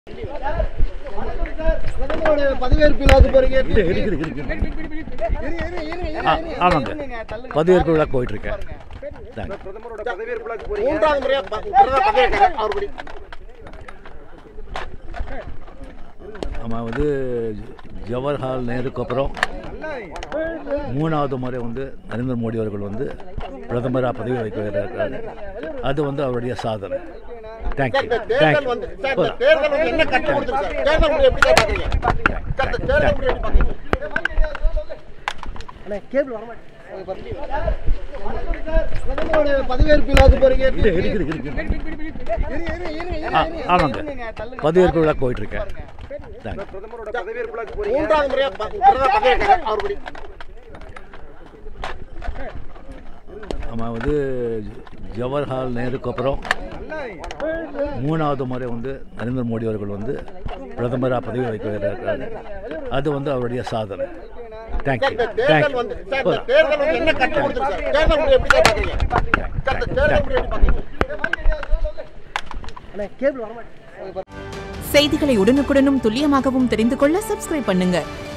பிரதமரோட பதவியேற்பு விழாவுக்கு போறீங்க இரு, இருக்குது, இருக்குது. ஆ, ஆமாங்க பதவியேற்பு விழா போயிட்டு இருக்கேன் தேங்க்ஸ் பிரதமரோட பதவியேற்பு விழாவுக்கு போறீங்க மூன்றாவது முறையா ப- பிரதமர் பதவியேற்கிறார் அவர் படி ஆமாம் வந்து ஜவஹர்லால் நேருக்கு அப்புறம் மூணாவது முறை வந்து நரேந்திர மோடி அவர்கள் வந்து பிரதமராக பதவி வகிக்கிறார்கள் அது வந்து அவருடைய சாதனை தேங்க்யூ இந்த தேர்தல் வந்து சார், இந்த தேங்க்யூ தேர்தல் வந்து என்ன கற்றுக் கொடுத்துருக்கு சார் தேர்தல் முறை எப்படி சார் பாக்குறீங்க சார், இந்த தேர்தல் முறை எப்படி பாக்குறீங்க பிரதமரோட பதவியேற்பு விழாவுக்கு போறீங்க இரு, இருக்குது, இருக்குது. ஆ, ஆமாங்க பதவியேற்பு விழா போயிட்டு இருக்கேன் தேங்க்ஸ் பிரதமரோட பதவியேற்பு விழாவுக்கு போறீங்க மூன்றாவது முறையா ப- பிரதமர் பதவியேற்கிறார் அவர் படி ஆமாம் வந்து ஜவஹர்லால் நேருக்கு அப்புறம் மூணாவது முறை வந்து நரேந்திர மோடி அவர்கள் வந்து பிரதமராக பதவி வகிக்கிறார்கள் அது வந்து அவருடைய சாதனை தேங்க்யூ இந்த தேர்தல் வந்து சார், இந்த தேங்க்யூ தேர்தல் வந்து என்ன கற்றுக் கொடுத்துருக்கு சார் தேர்தல் முறை எப்படி சார் பாக்குறீங்க சார், இந்த தேர்தல் முறை எப்படி பாக்குறீங்க செய்திகளை உடனுக்குடனும் துல்லியமாகவும் தெரிந்து கொள்ள சப்ஸ்கிரைப் பண்ணுங்க